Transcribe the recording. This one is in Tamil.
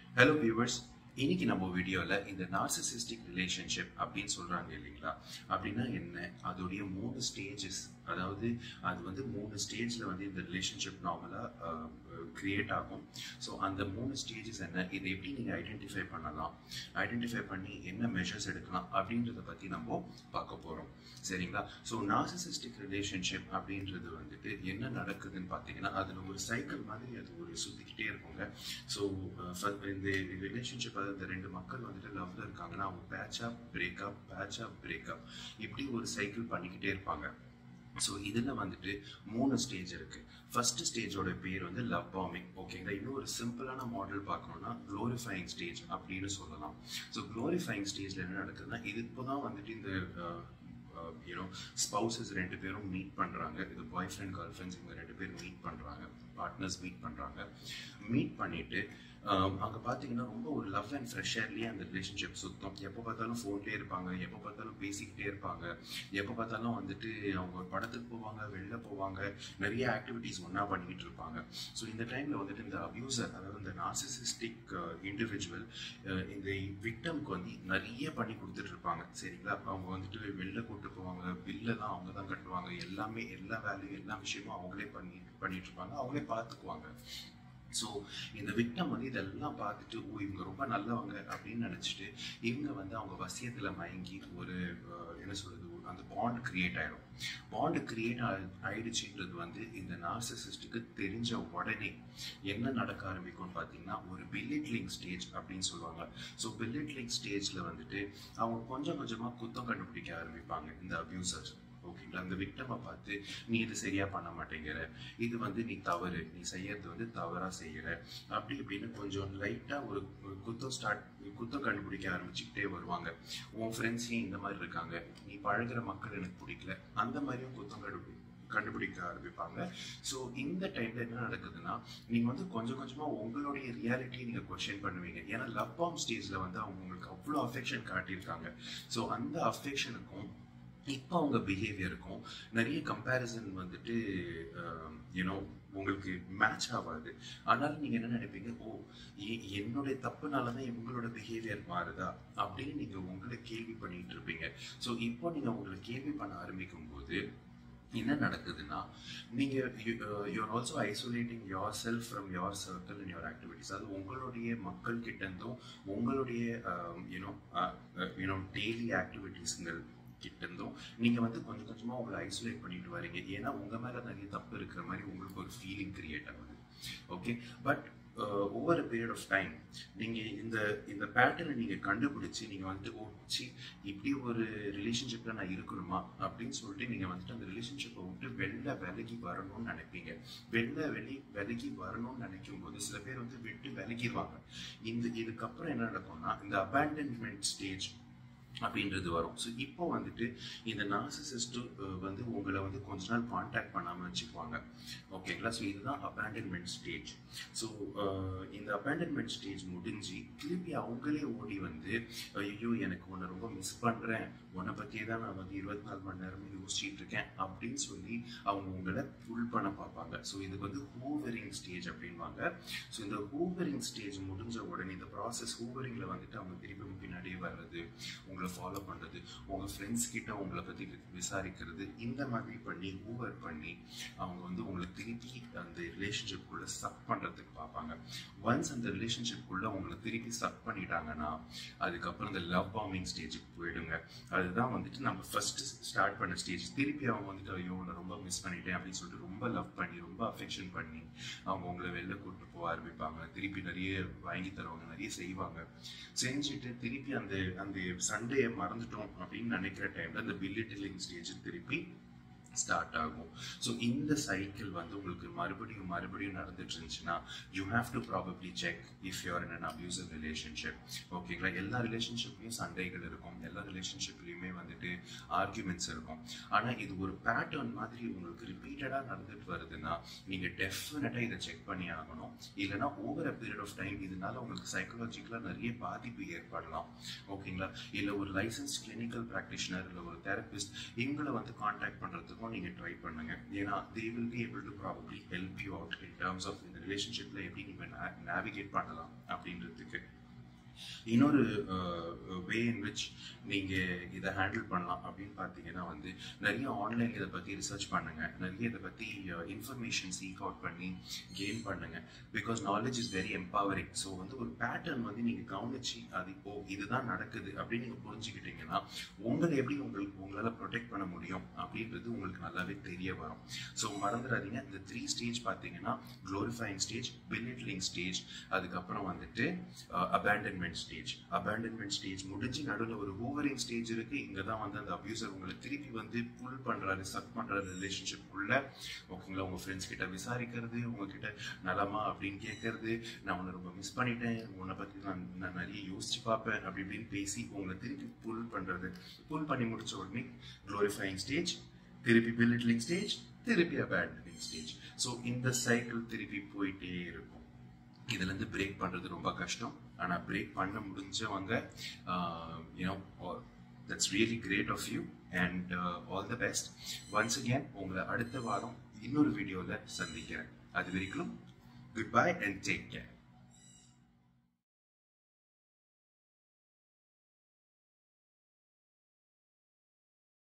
ஹலோ வியூவர்ஸ் இன்னைக்கு நம்ம வீடியோல இந்த நார்சிசிஸ்டிக் ரிலேஷன்ஷிப் அப்படின்னு சொல்றாங்க இல்லைங்களா அப்படின்னா என்ன அதோடைய மூணு ஸ்டேஜஸ் அதாவது அது வந்து மூணு ஸ்டேஜ்ல வந்து இந்த ரிலேஷன்ஷிப் நார்மலா கிரியேட் ஆகும் ஸோ அந்த மூணு ஸ்டேஜஸ் என்ன இதை எப்படி நீங்க ஐடென்டிஃபை பண்ணலாம் ஐடென்டிஃபை பண்ணி என்ன மெஷர்ஸ் எடுக்கலாம் அப்படின்றத பத்தி நம்ம பார்க்க போறோம் சரிங்களா ஸோ நார்சிசிஸ்டிக் ரிலேஷன்ஷிப் அப்படின்றது வந்துட்டு என்ன நடக்குதுன்னு பார்த்தீங்கன்னா அதில் ஒரு சைக்கிள் மாதிரி அது ஒரு சுற்றிக்கிட்டே இருக்குங்க ஸோ இந்த ரிலேஷன்ஷிப் அதாவது இந்த ரெண்டு மக்கள் வந்துட்டு லவ்ல இருக்காங்கன்னா அவங்க பேட்சப் பிரேக்கப் பேட்சப் பிரேக்கப் இப்படி ஒரு சைக்கிள் பண்ணிக்கிட்டே இருப்பாங்க ஸோ இதில் வந்துட்டு மூணு ஸ்டேஜ் இருக்கு ஃபர்ஸ்ட் ஸ்டேஜோட பேர் வந்து லவ் பாம்பிங் ஓகேங்களா இன்னும் ஒரு சிம்பிளான மாடல் பார்க்கணும்னா க்ளோரிஃபைங் ஸ்டேஜ் அப்படின்னு சொல்லலாம் ஸோ க்ளோரிஃபைங் ஸ்டேஜில் என்ன நடக்குதுன்னா இது இப்போ தான் வந்துட்டு இந்த யூனோ ஸ்பௌசஸ் ரெண்டு பேரும் மீட் பண்ணுறாங்க இது பாய் ஃப்ரெண்ட் கேர்ள் ஃப்ரெண்ட்ஸ் இவங்க ரெண்டு பேரும் மீட் பண்ணுறாங்க பார்ட்னர்ஸ் மீட் பண்ணுறாங்க மீட் பண்ணிட்டு அங்கே பார்த்தீங்கன்னா ரொம்ப ஒரு லவ் அண்ட் ஃப்ரெஷர்லேயே அந்த ரிலேஷன்ஷிப் சுத்தம் எப்போ பார்த்தாலும் ஃபோன்லேயே இருப்பாங்க எப்போ பார்த்தாலும் பேசிக்கிட்டே இருப்பாங்க எப்போ பார்த்தாலும் வந்துட்டு அவங்க ஒரு படத்துக்கு போவாங்க வெளில போவாங்க நிறைய ஆக்டிவிட்டீஸ் ஒன்றா பண்ணிக்கிட்டு இருப்பாங்க ஸோ இந்த டைமில் வந்துட்டு இந்த அப்யூசர் அதாவது இந்த நார்சிசிஸ்டிக் இண்டிவிஜுவல் இந்த விக்டம்க்கு வந்து நிறைய பண்ணி கொடுத்துட்டு இருப்பாங்க சரிங்களா அவங்க வந்துட்டு வெளில கூட்டு போவாங்க பில்லெல்லாம் அவங்க தான் கட்டுவாங்க எல்லாமே எல்லா வேலையும் எல்லா விஷயமும் அவங்களே பண்ணி பண்ணிட்டு இருப்பாங்க அவங்களே பார்த்துக்குவாங்க ஸோ இந்த விக்டம் வந்து இதெல்லாம் பார்த்துட்டு ஓ இவங்க ரொம்ப நல்லவங்க அப்படின்னு நினச்சிட்டு இவங்க வந்து அவங்க வசியத்தில் மயங்கி ஒரு என்ன சொல்றது அந்த பாண்ட் கிரியேட் ஆகிடும் பாண்டு கிரியேட் ஆயிடுச்சுன்றது வந்து இந்த நார்சிசிஸ்டுக்கு தெரிஞ்ச உடனே என்ன நடக்க ஆரம்பிக்கும்னு பார்த்தீங்கன்னா ஒரு பில்லிட்லிங் ஸ்டேஜ் அப்படின்னு சொல்லுவாங்க ஸோ பில்லிட்லிங் ஸ்டேஜில் வந்துட்டு அவங்க கொஞ்சம் கொஞ்சமாக குத்தம் கண்டுபிடிக்க ஆரம்பிப்பாங்க இந்த அபியூசர்ஸ் ஓகேங்களா அந்த விக்டமை பார்த்து நீ இது சரியா பண்ண மாட்டேங்கிற இது வந்து நீ தவறு நீ செய்யறது வந்து தவறா செய்யற அப்படி இப்படின்னு கொஞ்சம் லைட்டா ஒரு குத்தம் ஸ்டார்ட் குத்தம் கண்டுபிடிக்க ஆரம்பிச்சுக்கிட்டே வருவாங்க உன் ஃப்ரெண்ட்ஸையும் இந்த மாதிரி இருக்காங்க நீ பழகிற மக்கள் எனக்கு பிடிக்கல அந்த மாதிரியும் குத்தம் கண்டுபிடி கண்டுபிடிக்க ஆரம்பிப்பாங்க ஸோ இந்த டைம்ல என்ன நடக்குதுன்னா நீங்க வந்து கொஞ்சம் கொஞ்சமா உங்களுடைய ரியாலிட்டியை நீங்க கொஸ்டின் பண்ணுவீங்க ஏன்னா லவ் பாம் ஸ்டேஜ்ல வந்து அவங்க உங்களுக்கு அவ்வளோ அஃபெக்ஷன் காட்டியிருக்காங்க ஸோ அந்த அஃபெக்ஷனுக்கும் இப்போ அவங்க பிஹேவியருக்கும் நிறைய கம்பேரிசன் வந்துட்டு யூனோ உங்களுக்கு மேட்ச் ஆகாது அதனால நீங்க என்ன நினைப்பீங்க ஓ என்னுடைய தப்புனால தான் இவங்களோட பிஹேவியர் மாறுதா அப்படின்னு நீங்க உங்களை கேள்வி பண்ணிட்டு இருப்பீங்க ஸோ இப்போ நீங்க உங்களை கேள்வி பண்ண ஆரம்பிக்கும் போது என்ன நடக்குதுன்னா நீங்க you're also isolating yourself from your circle and your activities அது உங்களுடைய மக்கள் கிட்ட இருந்தும் உங்களுடைய யூனோ யூனோ டெய்லி ஆக்டிவிட்டீஸுங்கள் கிட்ட இருந்தும் நீங்க வந்து கொஞ்சம் கொஞ்சமா உங்களை ஐசோலேட் பண்ணிட்டு வரீங்க ஏன்னா உங்க மேல நிறைய தப்பு இருக்கிற மாதிரி உங்களுக்கு ஒரு ஃபீலிங் கிரியேட் ஆகுது okay but over period of time நீங்க இந்த இந்த பேட்டர்னை நீங்க கண்டுபிடிச்சு நீங்க வந்துட்டு ஓச்சி இப்படி ஒரு ரிலேஷன்ஷிப்ல நான் இருக்கணுமா அப்படின்னு சொல்லிட்டு நீங்க வந்துட்டு அந்த ரிலேஷன்ஷிப்பை விட்டு வெளில விலகி வரணும்னு நினைப்பீங்க வெளில வெளி விலகி வரணும்னு நினைக்கும் போது சில பேர் வந்து விட்டு விலகிடுவாங்க இந்த இதுக்கப்புறம் என்ன நடக்கும்னா இந்த அபேண்டன்மெண்ட் ஸ்டேஜ் அப்படின்றது வரும் ஸோ இப்போ வந்துட்டு இந்த நார்சிசிஸ்ட் வந்து உங்களை வந்து கொஞ்ச நாள் காண்டாக்ட் பண்ணாமல் வச்சுக்குவாங்க ஓகேங்களா ஸோ இதுதான் அபேண்டன்மெண்ட் ஸ்டேஜ் ஸோ இந்த அபேண்டன்மெண்ட் ஸ்டேஜ் முடிஞ்சு திருப்பி அவங்களே ஓடி வந்து ஐயோ எனக்கு உன்னை ரொம்ப மிஸ் பண்ணுறேன் உன்னை பற்றியே தான் நான் வந்து இருபத்தி நாலு மணி நேரமும் யோசிச்சுட்டு இருக்கேன் அப்படின்னு சொல்லி அவங்க உங்களை ஃபுல் பண்ண பார்ப்பாங்க ஸோ இது வந்து ஹூவரிங் ஸ்டேஜ் அப்படின்வாங்க ஸோ இந்த ஹூவரிங் ஸ்டேஜ் முடிஞ்ச உடனே இந்த ப்ராசஸ் ஹூவரிங்கில் வந்துட்டு அவங்க திருப்பி பின்னாடியே வர்றது உங்களை ஃபாலோ பண்ணுறது உங்கள் ஃப்ரெண்ட்ஸ் கிட்ட உங்களை பற்றி விசாரிக்கிறது இந்த மாதிரி பண்ணி ஹூவர் பண்ணி அவங்க வந்து உங்களை திருப்பி அந்த ரிலேஷன்ஷிப்குள்ளே சக் பண்ணுறதுக்கு பார்ப்பாங்க ஒன்ஸ் அந்த ரிலேஷன்ஷிப்குள்ளே உங்களை திருப்பி சக் பண்ணிட்டாங்கன்னா அதுக்கப்புறம் இந்த லவ் பாம்பிங் ஸ்டேஜுக்கு போயிடுங்க அதுதான் வந்துட்டு நம்ம ஃபர்ஸ்ட் ஸ்டார்ட் பண்ண ஸ்டேஜ் திருப்பி அவங்க வந்துட்டு ஐயோ உன்னை ரொம்ப மிஸ் பண்ணிட்டேன் அப்படின்னு சொல்லிட்டு ரொம்ப லவ் பண்ணி ரொம்ப அஃபெக்ஷன் பண்ணி அவங்க உங்களை வெளில கூட்டு போக ஆரம்பிப்பாங்க திருப்பி நிறைய வாங்கி தருவாங்க நிறைய செய்வாங்க செஞ்சுட்டு திருப்பி அந்த அந்த சண்டையை மறந்துட்டோம் அப்படின்னு நினைக்கிற டைம்ல அந்த பில்லிட்டிலிங் ஸ்டேஜ் திருப்பி ஸ்டார்ட் ஆகும் ஸோ இந்த சைக்கிள் வந்து உங்களுக்கு மறுபடியும் மறுபடியும் நடந்துட்டு இருந்துச்சுன்னா you have to probably check if you're in an abusive relationship ஓகேங்களா எல்லா ரிலேஷன்ஷிப்லையும் சண்டைகள் இருக்கும் எல்லா ரிலேஷன்ஷிப்லையுமே வந்துட்டு ஆர்குமெண்ட்ஸ் இருக்கும் ஆனால் இது ஒரு பேட்டர்ன் மாதிரி உங்களுக்கு ரிப்பீட்டடாக நடந்துட்டு வருதுன்னா நீங்கள் டெஃபினட்டாக இதை செக் பண்ணி ஆகணும் இல்லைனா over a period of time இதனால உங்களுக்கு சைக்கலாஜிக்கலாக நிறைய பாதிப்பு ஏற்படலாம் ஓகேங்களா இல்லை ஒரு லைசன்ஸ் கிளினிக்கல் ப்ராக்டிஷனர் இல்லை ஒரு தெரபிஸ்ட் இவங்களை வந்து கான்டாக்ட் பண்ணுறதுக்கு பண்ணுறதுக்கும் நீங்கள் ட்ரை பண்ணுங்க ஏன்னா they will be able to probably help you out in terms of இந்த ரிலேஷன்ஷிப்பில் எப்படி நீங்கள் நேவிகேட் பண்ணலாம் அப்படின்றதுக்கு இன்னொரு வே இன் விச் நீங்கள் இதை ஹேண்டில் பண்ணலாம் அப்படின்னு பார்த்தீங்கன்னா வந்து நிறைய ஆன்லைன் இதை பற்றி ரிசர்ச் பண்ணுங்க நிறைய இதை பற்றி இன்ஃபர்மேஷன் சீக் அவுட் பண்ணி கெயின் பண்ணுங்க because knowledge is very empowering so வந்து ஒரு பேட்டர்ன் வந்து நீங்கள் கவனிச்சு அது இப்போ இதுதான் நடக்குது அப்படின்னு நீங்கள் புரிஞ்சுக்கிட்டீங்கன்னா உங்களை எப்படி உங்களுக்கு உங்களால் ப்ரொடெக்ட் பண்ண முடியும் அப்படின்றது உங்களுக்கு நல்லாவே தெரிய வரும் ஸோ மறந்துடாதீங்க இந்த த்ரீ ஸ்டேஜ் பார்த்தீங்கன்னா க்ளோரிஃபைங் ஸ்டேஜ் பில்லிட்லிங் ஸ்டேஜ் அதுக்கப்புறம் வந்துட்டு அபேண்டன்மெண்ட் ஸ்டேஜ் அபேண்டன்மெண்ட் ஸ்டேஜ் முடிஞ்சு நடுவில் ஒரு ஹூவரிங் ஸ்டேஜ் இருக்கு இங்கே தான் வந்து அந்த அபியூசர் உங்களை திருப்பி வந்து புல் பண்ணுறாரு சக் பண்ணுறாரு ரிலேஷன்ஷிப்குள்ள ஓகேங்களா உங்கள் ஃப்ரெண்ட்ஸ் கிட்ட விசாரிக்கிறது உங்ககிட்ட நலமா அப்படின்னு கேட்கறது நான் உன்னை ரொம்ப மிஸ் பண்ணிட்டேன் உன்னை பற்றி நான் நான் நிறைய யோசிச்சு பார்ப்பேன் அப்படி இப்படின்னு பேசி உங்களை திருப்பி புல் பண்ணுறது புல் பண்ணி முடிச்ச உடனே க்ளோரிஃபைங் ஸ்டேஜ் திருப்பி பில்லிட்லிங் ஸ்டேஜ் திருப்பி அபேண்டனிங் ஸ்டேஜ் ஸோ இந்த சைக்கிள் திருப்பி போயிட்டே இருக்கும் இதுலேருந்து பிரேக் பண்ணுறது ரொம்ப கஷ்டம் ஆனால் பிரேக் பண்ண முடிஞ்சவங்க you know that's really great of you and all the best once again உங்களை அடுத்த வாரம் இன்னொரு வீடியோவில் சந்திக்கிறேன் அது வரைக்கும் goodbye and take care